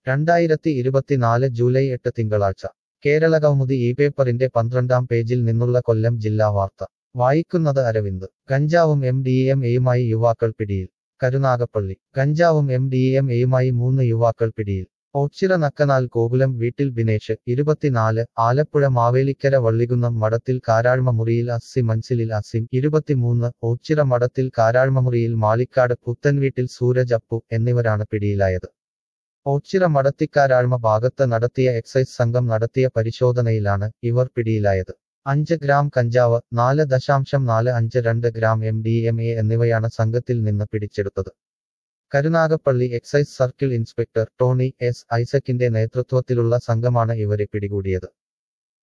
രണ്ടായിരത്തി ഇരുപത്തിനാല് ജൂലൈ എട്ട് തിങ്കളാഴ്ച കേരളകൗമുദി ഈ പേപ്പറിന്റെ പന്ത്രണ്ടാം പേജിൽ നിന്നുള്ള കൊല്ലം ജില്ലാ വാർത്ത വായിക്കുന്നത് അരവിന്ദ് കഞ്ചാവും എം ഡി എം എയുമായി യുവാക്കൾ പിടിയിൽ കരുനാഗപ്പള്ളി കഞ്ചാവും എം ഡി എം എയുമായി മൂന്ന് യുവാക്കൾ പിടിയിൽ ഓച്ചിറ നക്കനാൽ ഗോകുലം വീട്ടിൽ ബിനേഷ് ഇരുപത്തിനാല് ആലപ്പുഴ മാവേലിക്കര വള്ളികുന്നം മഠത്തിൽ കാരാഴ്മ മുറിയിൽ അസ്സി മൻസിലിൽ അസിം ഇരുപത്തിമൂന്ന് ഓച്ചിറ മഠത്തിൽ കാരാഴ്മ മുറിയിൽ മാളിക്കാട് പുത്തൻവീട്ടിൽ സൂരജ് അപ്പു എന്നിവരാണ് പിടിയിലായത് ഓച്ചിറ മടത്തിക്കാരാഴ്മ ഭാഗത്ത് നടത്തിയ എക്സൈസ് സംഘം നടത്തിയ പരിശോധനയിലാണ് ഇവർ പിടിയിലായത് അഞ്ച് ഗ്രാം കഞ്ചാവ് നാല് ദശാംശം നാല് അഞ്ച് രണ്ട് gram M D M A എന്നിവയാണ് സംഘത്തിൽ നിന്ന് പിടിച്ചെടുത്തത് Karunagappally excise circle inspector Tony S ഐസക്കിന്റെ നേതൃത്വത്തിലുള്ള സംഘമാണ് ഇവരെ പിടികൂടിയത്